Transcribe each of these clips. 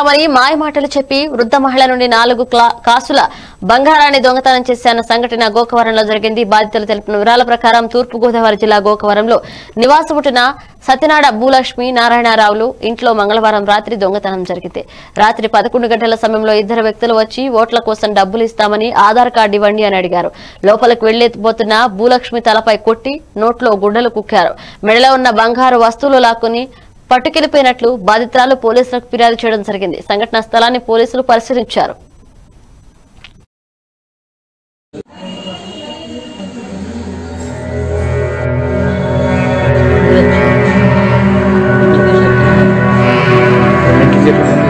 ఇస్తామని మాయమాటలు చెప్పి వృద్ధ మహిళ నుండి నాలుగు క్లా- కాసుల బంగారాన్ని దొంగతనం చేశాన్న సంఘటన గోకవరంలో జరిగింది బాధితులు తెలిపిన వివరాల ప్రకారం తూర్పు గోదావరి జిల్లా గోకవరంలో నివాసముంటున్న సత్యనాడ భూలక్ష్మి నారాయణరావులు ఇంట్లో మంగళవారం రాత్రి దొంగతనం జరిగింది రాత్రి పదకొండు గంటల సమయంలో ఇద్దరు వ్యక్తులు వచ్చి ఓట్ల కోసం డబ్బులు ఇస్తామని ఆధార్ కార్డు ఇవ్వండి అని అడిగారు లోపలికి వెళ్లిపోతున్న భూలక్ష్మి తలపై కొట్టి నోట్లో గుడ్డలు కుక్కారు మెడలో ఉన్న బంగారు వస్తువులు లాక్కుని పట్టుకెళ్లిపోయినట్లు బాధితురాలు పోలీసులకు ఫిర్యాదు చేయడం జరిగింది సంఘటనా స్థలాన్ని పోలీసులు పరిశీలించారు ఎన్నింటికి జరిగింది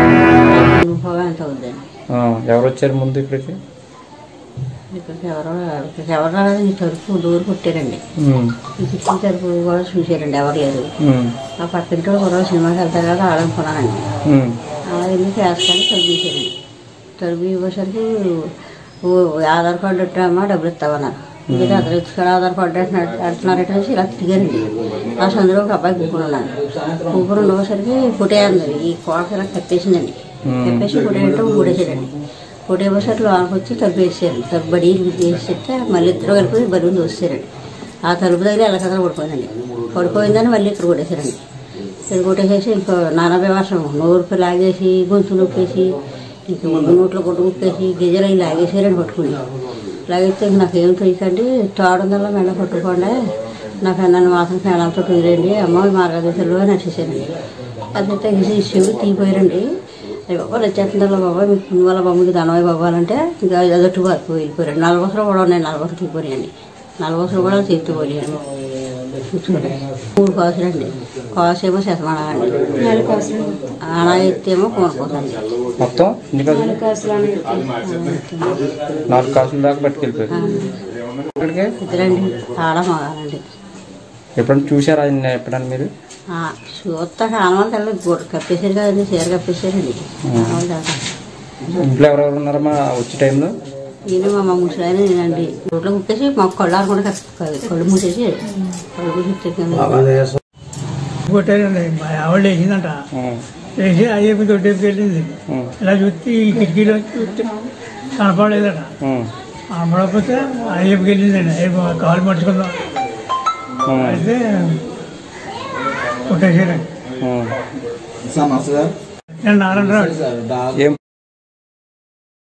పొగ ఎంత అవుద్దండి ఆ, ఎవరు వచ్చారు ముందు ఇక్కడికి ఇక్కడికి ఎవరో ఇక్కడికి ఎవరు రాలేదు ఈ తలుపు డోర్ కొట్టారండి ఉమ్, ఈ కిటికీ తలుపు కూడా చూసారండి ఎవరు లేదు ఉమ్, ఆ పక్కింటి వాళ్ళు కూడా సినిమాకి వెళ్తారు కదా ఆడనుకున్నానండి ఉమ్, అలా ఎందుకు వేస్తాను తలుపు తీసారండి తలుపు ఇవ్వసరికి ఓ ఆధార్ కార్డు పెట్టామా డబ్బులు ఇస్తామన్నారు ఇంకా అతను ఇచ్చుకొని ఆధార్ కార్డు అంటున్నాడు అంటున్నారట అనేసి ఇలా తిరిగారండి ఆ సందులో ఒక అబ్బాయి కూకుని ఉన్నాడు కూకుని ఉండేసరికి కొట్టేయండి ఈ కోట ఇలా కప్పేసిందండి కప్పేసి కొట్టేయంటే కొట్టేసాడండి కొట్టేసరికి లోనకి వచ్చి తలుపు వేసారండి తలుపు బడి వేసేస్తే మళ్ళీ ఇద్దరు కలిపి బరువుని దోసారండి ఆ తలుపు దగ్గర ఎలకథ పడిపోయిందండి పడిపోయిందని మళ్ళీ ఇక్కడ కొట్టేశారండి ఇక్కడ కొట్టేసేసి ఇంకో నానా వ్యవసాయం నోరుకు లాగేసి గొంతు నొప్పేసి ఇంక నోట్లో గుడ్డు ముప్పేసి గిజలు అవి లాగేసారండి పట్టుకుని లాగేస్తే ఇంక నాకేం తెలియకండి తోడందల్లా మెడ పట్టుకోండి నాకు నన్ను మాత్రం పేడాలతో కుదిరండి అమ్మ మార్గదర్శనలో నడిచేసారండి అదైతే ఈ శివుడు తీగిపోయారండి ఎవరు వచ్చేస్తుందో బాబా మీకు పుణ్య వాళ్ళ బొమ్మకి ధనమై బాబాలంటే ఇంకా అదొట్టు వరకు వెళ్ళిపోయారు నలభై కూడా ఉన్నాయి నలభై తీగిపోయాయండి నలభై కూడా చేతి పోయాయండి చూసుకోండి మూడు కాసులు అండి కాసు ఏమో శతమానం అండి అలా ఎత్తేమో కొనుక్కోదండి మొత్తం ఎన్ని కాసులు నాలుగు కాసుల దాకా పట్టుకెళ్ళిపోయారు ఇక్కడికి ఇద్దరండి ఆడ మగాలండి ఎప్పుడైనా చూసారా ఆయన ఎప్పుడన్నా మీరు చూస్తా ఆనవాళ్ళు తెల్ల గుడ్డ కప్పేశారు కదండి చీర కప్పేశారండి ఆనవాళ్ళు తెల్ల ఇంట్లో ఎవరెవరు ఉన్నారమ్మా వచ్చే టైంలో ఈయన మా అమ్మ ముసలాయన నేనండి రోడ్లో కుప్పేసి మా కళ్ళు ఆడకుండా కప్ప- కళ్ళు మూసేసి కళ్ళు మూసేసి కొట్టారండి మా ఆవిడ వేసిందంట ఉమ్, వేసి అయ్యప్ప దొడ్డేపు వెళ్ళింది ఉమ్, ఇలా చూస్తే ఈ కిటికీలో చూస్తే కనపడలేదట ఉమ్, కనపడకపోతే అయ్యప్పకి వెళ్ళిందండి అయ్యప్ప కాలు పట్టుకుందాం ఉమ్, అయితే కొట్టేసారండి ఉమ్. నేను నారాయణరావు ఏం